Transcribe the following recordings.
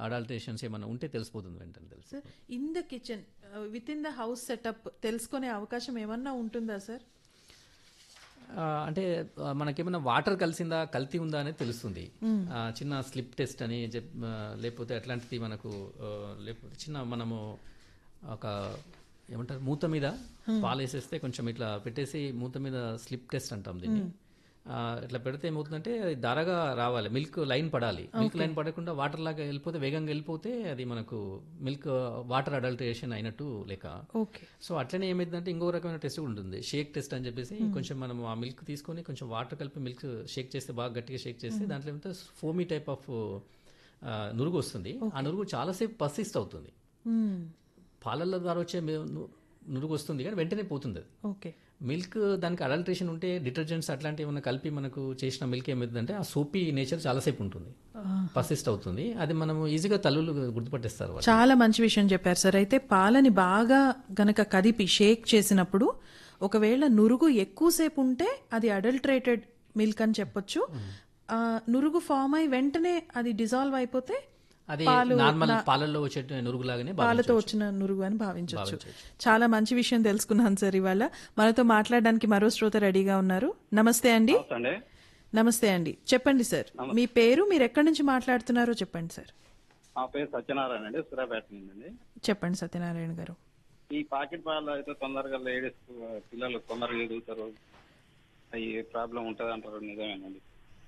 అడాల్టరేషన్స్ ఏమైనా ఉంటే తెలిసిపోతుంది వెంటనే తెలుసు sir in the kitchen with in the house setup తెలుసుకునే అవకాశం ఏమన్నా ఉంటుందా సార్ ఆ, అంటే ఆ, మనకేమైనా వాటర్ కలిసిందా కల్తీ ఉందా అనేది తెలుస్తుంది ఆ, చిన్న స్లిప్ టెస్ట్ అని చెప్ ఆ, లేకపోతే అట్లాంటిది మనకు ఆ, లేకపోతే చిన్న మనము ఒక ఏమంటారు మూత మీద పాలు వేసేస్తే కొంచెం ఇట్లా పెట్టేసి మూత మీద స్లిప్ టెస్ట్ అంటాం దీన్ని ఆ, ఇట్లా పెడితే ఏమవుతుందంటే అది ధారగా రావాలి మిల్క్ లైన్ పడాలి మిల్క్ లైన్ పడకుండా వాటర్ లాగా వెళ్ళిపోతే వేగంగా వెళ్ళిపోతే అది మనకు మిల్క్ వాటర్ అడల్టరేషన్ అయినట్టు లెక్క ఓకే సో అట్లనే ఏమైందంటే ఇంకో రకమైన టెస్ట్ కూడా ఉంటుంది షేక్ టెస్ట్ అని చెప్పేసి కొంచెం మనం ఆ మిల్క్ తీసుకొని కొంచెం వాటర్ కలిపి మిల్క్ షేక్ చేస్తే బాగా గట్టిగా షేక్ చేస్తే దాంట్లో ఏమంటే ఫోమీ టైప్ ఆఫ్ నురుగు వస్తుంది ఆ నురుగు చాలాసేపు పర్సిస్ట్ అవుతుంది పాలల ద్వారా వచ్చే మి- ను- నురుగు వస్తుంది కానీ వెంటనే పోతుంది అది ఓకే మిల్క్ దానికి అడల్ట్రేషన్ ఉంటే డిటర్జెంట్స్ అట్లాంటివి ఏమైనా కలిపి మనకు చేసిన మిల్క్ ఏమవుతుందంటే ఆ సోపీ నేచర్ చాలాసేపు ఉంటుంది పర్సిస్ట్ అవుతుంది అది మనం ఈజీగా తల్లులు గుర్తుపట్టేస్తారు వాళ్ళు. చాలా మంచి విషయం చెప్పారు సార్ అయితే పాలని బాగా గనక కదిపి షేక్ చేసినప్పుడు ఒకవేళ నురుగు ఎక్కువసేపు ఉంటే అది అడల్ట్రేటెడ్ మిల్క్ అని చెప్పొచ్చు ఆ, నురుగు ఫామ్ అయి వెంటనే అది డిజాల్వ్ అయిపోతే అది నార్మల్ పాలల్లో వచ్చే నురుగులాగానే పాలతో వచ్చిన నురుగు అని భావించవచ్చు చాలా మంచి విషయం తెలుసుకున్నాను సార్ ఇవాళ మనతో మాట్లాడడానికి మరో శ్రోత రెడీగా ఉన్నారు నమస్తే అండి అండి నమస్తే అండి చెప్పండి సార్ మీ పేరు మీరు ఎక్కడి నుంచి మాట్లాడుతున్నారో చెప్పండి సార్ మా పేరు సత్యనారాయణ అండి సూర్యాపేట నుండి అండి చెప్పండి సత్యనారాయణ గారు ఈ పాకెట్ పాలు అయితే తొందరగా లేడీస్ పిల్లలు తొందరగా ఎదుగుతారు అవి ప్రాబ్లం ఉంటుంది అంటారు నిజమేనండి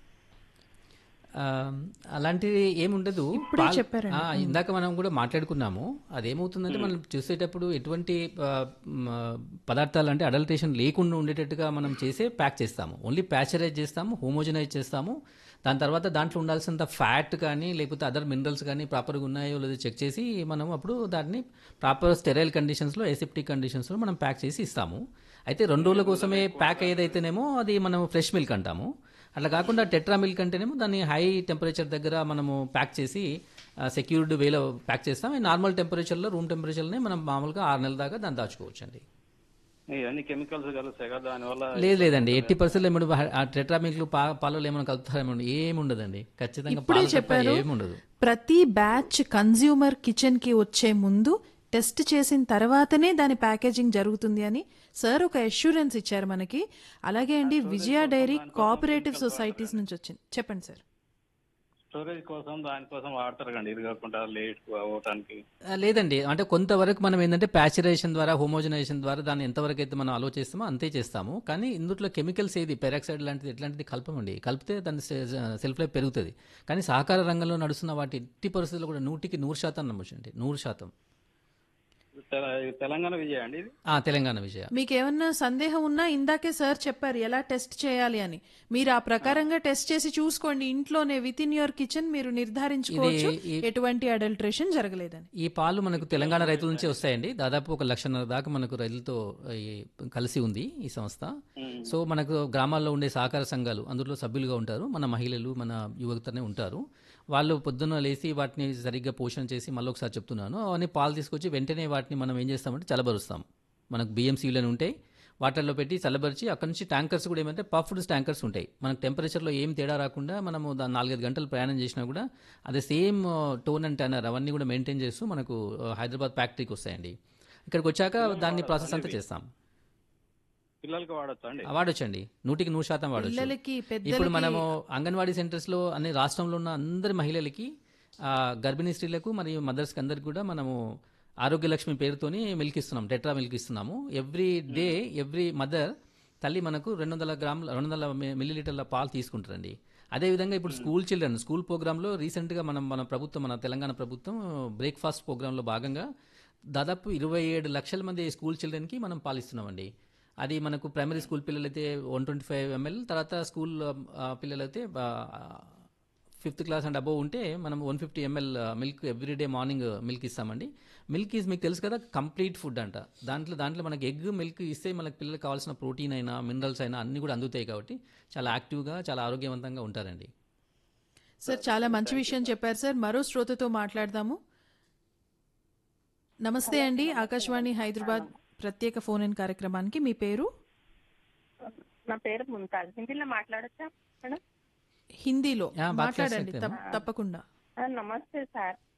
ఆ, అలాంటిది ఏముండదు ఇప్పుడే పాల్- చెప్పారండి. ఆ, ఇందాక మనం కూడా మాట్లాడుకున్నాము అదేమవుతుందంటే మనం చూసేటప్పుడు ఎటువంటి ఆ, మ, పదార్థాలు అంటే అడల్టేషన్ లేకుండా ఉండేటట్టుగా మనం చేసే ప్యాక్ చేస్తాము ఓన్లీ ప్యాచరైజ్ చేస్తాము హోమోజనైజ్ చేస్తాము దాని తర్వాత దాంట్లో ఉండాల్సినంత ఫ్యాట్ కానీ లేకపోతే అదర్ మినరల్స్ కానీ ప్రాపర్గా ఉన్నాయో లేదో చెక్ చేసి మనం అప్పుడు దాన్ని ప్రాపర్ స్టెరైల్ కండిషన్స్లో ఎసెప్టిక్ కండిషన్స్లో మనం ప్యాక్ చేసి ఇస్తాము అయితే రెండు రోజుల కోసమే ప్యాక్ ఏదైతేనేమో అది మనం ఫ్రెష్ మిల్క్ అంటాము అట్లా కాకుండా టెట్రా మిల్క్ అంటేనేమో దాన్ని హై టెంపరేచర్ దగ్గర మనము ప్యాక్ చేసి సెక్యూర్డ్ వేలో ప్యాక్ చేస్తాం నార్మల్ టెంపరేచర్లో రూమ్ టెంపరేచర్లోనే మనం మామూలుగా ఆరు నెలల దాకా దాన్ని దాచుకోవచ్చు అండి ఇవన్నీ కెమికల్స్ కలుస్తాయి కదా దానివల్ల లేదు లేదండి ఎయిటీ పర్సెంట్ ఏమి ఆ టెట్రా మిల్క్ పాలలో ఏమైనా కలుపుతారేమో ఏమి ఉండదండి ఖచ్చితంగా ఇప్పుడే పాలు తప్ప చెప్పారు ఏమి ఉండదు ప్రతి బ్యాచ్ కన్జ్యూమర్ కిచెన్ కి వచ్చే ముందు టెస్ట్ చేసిన తర్వాతనే దాని ప్యాకేజింగ్ జరుగుతుంది అని సార్ ఒక అష్యూరెన్స్ ఇచ్చారు మనకి అలాగే అండి విజయ డైరీ కోఆపరేటివ్ సొసైటీస్ నుంచి వచ్చింది చెప్పండి సార్ స్టోరేజ్ కోసం దానికోసం వాడతారు కండి ఇది కాకుండా లేట్ అవ్వటానికి ఆ, లేదండి అంటే కొంతవరకు మనం ఏంటంటే ప్యాచరైజేషన్ ద్వారా హోమోజనైజేషన్ ద్వారా దాన్ని ఎంతవరకు అయితే మనం అలో చేస్తామో అంతే చేస్తాము కానీ ఇందులో కెమికల్స్ ఏది పెరాక్సైడ్ లాంటిది ఎట్లాంటిది కలపమండి కలిపితే దాని సెల్ఫ్ లైఫ్ పెరుగుతుంది కానీ సహకార రంగంలో నడుస్తున్న వాటి ఎట్టి పరిస్థితుల్లో కూడా నూటికి నూరు శాతం నమ్మొచ్చండి నూరు శాతం తెల- ఇది తెలంగాణ విజయ అండి ఇది ఆ, తెలంగాణ విజయ మీకు ఏమన్నా సందేహం ఉన్నా ఇందాకే సార్ చెప్పారు ఎలా టెస్ట్ చేయాలి అని మీరు ఆ ప్రకారంగా టెస్ట్ చేసి చూసుకోండి ఇంట్లోనే విత్ ఇన్ యువర్ కిచెన్ మీరు నిర్ధారించుకోవచ్చు ఎటువంటి అడల్ట్రేషన్ జరగలేదని ఈ పాలు మనకు తెలంగాణ రైతుల నుంచి వస్తాయండి దాదాపు ఒక లక్షన్నర దాకా మనకు రైతులతో ఈ కలిసి ఉంది ఈ సంస్థ సో మనకు గ్రామాల్లో ఉండే సహకార సంఘాలు అందులో సభ్యులుగా ఉంటారు మన మహిళలు మన యువతనే ఉంటారు వాళ్ళు పొద్దున్న లేచి వాటిని సరిగ్గా పోషణ చేసి మళ్ళీ ఒకసారి చెప్తున్నాను అవన్నీ పాలు తీసుకొచ్చి వెంటనే వాటిని మనం ఏం చేస్తామంటే చల్లబరుస్తాం మనకు బిఎంసీలను ఉంటాయి వాటర్లో పెట్టి చల్లబరిచి అక్కడ నుంచి ట్యాంకర్స్ కూడా ఏమంటే పఫ్డ్ ట్యాంకర్స్ ఉంటాయి మనకు టెంపరేచర్లో ఏం తేడా రాకుండా మనము దాన్ని నాలుగైదు గంటలు ప్రయాణం చేసినా కూడా అదే సేమ్ టోన్ అండ్ టర్నర్ అవన్నీ కూడా మెయింటైన్ చేస్తూ మనకు ఆ, హైదరాబాద్ ఫ్యాక్టరీకి వస్తాయండి ఇక్కడికి వచ్చాక దాన్ని ప్రాసెస్ అంతా చేస్తాం పిల్లలకి వాడచ్చు అండి ఆ, వాడొచ్చండి నూటికి నూరు శాతం వాడొచ్చు పిల్లలకి పెద్ద ఇప్పుడు మనము అంగన్వాడీ సెంటర్స్లో అన్ని రాష్ట్రంలో ఉన్న అందరి మహిళలకి ఆ, గర్భిణీ స్త్రీలకు మరియు మదర్స్కి అందరికి కూడా మనము ఆరోగ్య లక్ష్మి పేరుతోని మిల్క్ ఇస్తున్నాం టెట్రా మిల్క్ ఇస్తున్నాము ఎవ్రీ డే ఎవ్రీ మదర్ తల్లి మనకు రెండు వందల గ్రాముల రెండు వందల మిల్లీలీటర్ల పాలు తీసుకుంటారండి అదేవిధంగా ఇప్పుడు స్కూల్ చిల్డ్రన్ స్కూల్ ప్రోగ్రాంలో రీసెంట్గా మనం మన ప్రభుత్వం మన తెలంగాణ ప్రభుత్వం బ్రేక్ఫాస్ట్ ప్రోగ్రాంలో భాగంగా దాదాపు ఇరవై ఏడు లక్షల మంది స్కూల్ చిల్డ్రన్కి మనం పాలిస్తున్నామండి అది మనకు ప్రైమరీ స్కూల్ పిల్లలైతే వన్ ట్వంటీ ఫైవ్ ఎంఎల్ తర్వాత స్కూల్ ఆ, పిల్లలైతే ఫిఫ్త్ క్లాస్ అండ్ అబోవ్ ఉంటే మనం one fifty ML milk everyday morning milk ఇస్తామండి మిల్క్ ఈజ్ మీకు తెలుసు కదా కంప్లీట్ ఫుడ్ అంట దాంట్లో దాంట్లో మనకి ఎగ్ మిల్క్ ఇస్తే మనకి పిల్లలకు కావాల్సిన ప్రోటీన్ అయినా మినరల్స్ అయినా అన్ని కూడా అందుతాయి కాబట్టి చాలా యాక్టివ్గా చాలా ఆరోగ్యవంతంగా ఉంటారండి సార్ చాలా మంచి విషయం చెప్పారు సార్ మరో శ్రోతతో మాట్లాడదాము నమస్తే అండి ఆకాశవాణి హైదరాబాద్ ప్రత్యేక ఫోన్ ఇన్ కార్యక్రమానికి మీ పేరు నా పేరు ముంతాజ్ హిందీలో మాట్లాడచ్చా మేడం హిందీలో యా, బాత్ కర్ మాట్లాడండి సక్తే తప్- తప్పకుండా ఆ, నమస్తే సార్